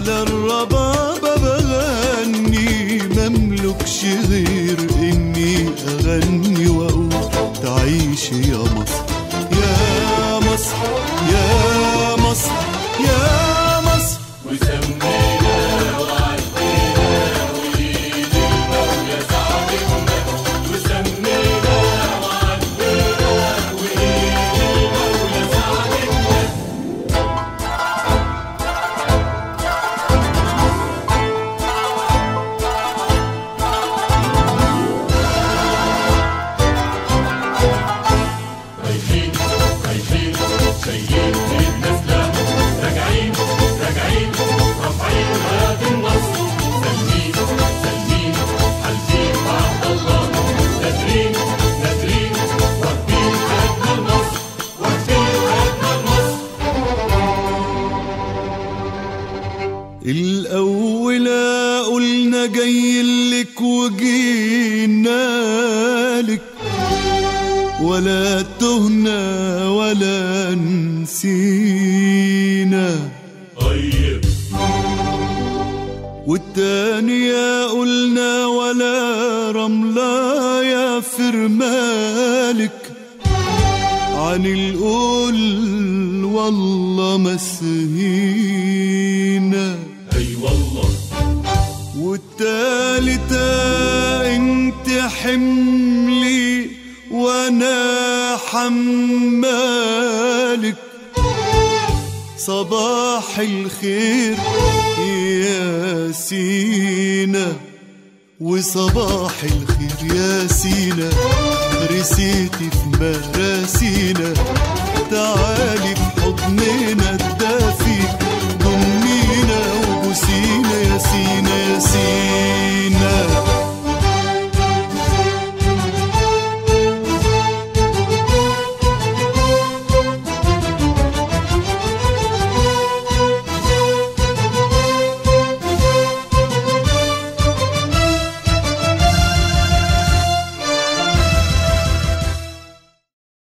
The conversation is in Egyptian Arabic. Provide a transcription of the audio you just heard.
على الربابة بغني مملكش غير اني اغني واقول تعيش يا مصر يا مصر يا مصر يا مصر الأولى قلنا جاي لك وجينا لك ولا تهنا ولا نسينا طيب والتانية قلنا ولا رملة يا فرمالك عن القول والله ما سهينا اي والله والتالتة انت حملي وانا حمالك صباح الخير يا سينا وصباح الخير يا سينا رسيتي في مراسينا تعالي